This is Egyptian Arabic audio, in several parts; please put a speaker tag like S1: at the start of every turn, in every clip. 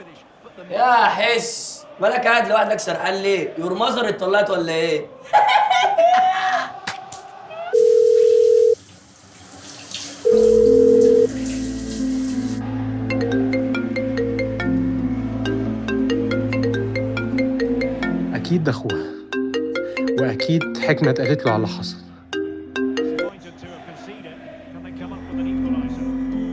S1: يا حس مالك قاعد لوحدك سرحان ليه؟ يور مازر اتطلقت ولا ايه؟
S2: أكيد ده أخوها وأكيد حكمة قالت له على اللي حصل
S3: Pointed to have conceded. Can they come up with an equaliser?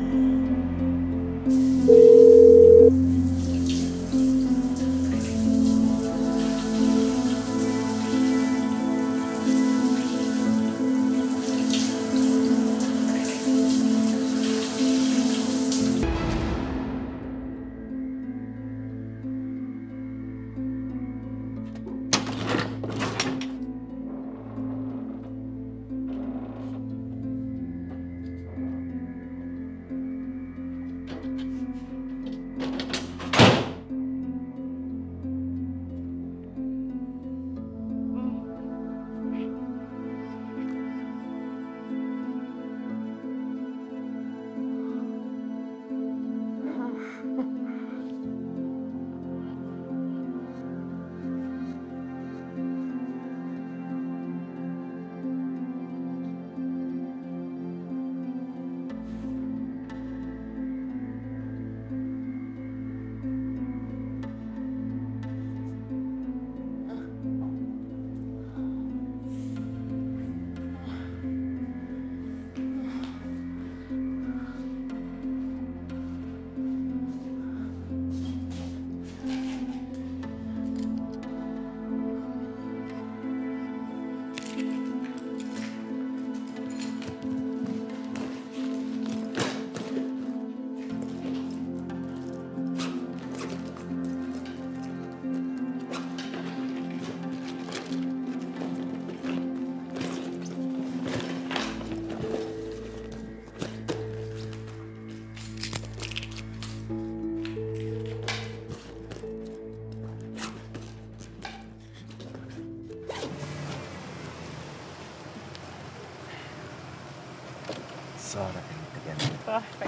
S4: سارة انت جميل
S5: تحفة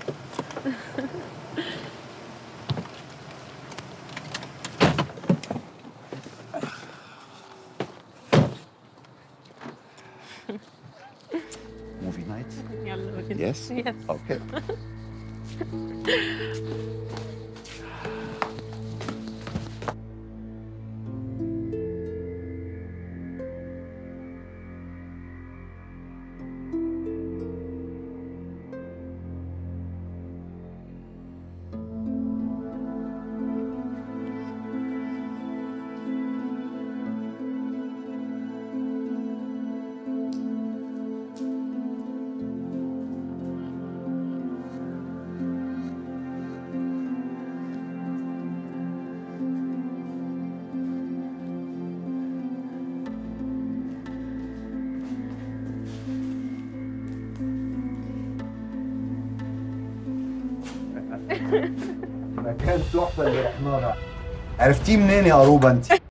S5: كده
S4: موفي نايت
S5: يلا بينا
S4: يس
S5: يس
S4: اوكي
S6: مكان تحفه اللي رحنا لها عرفتيه منين يا قروبه انت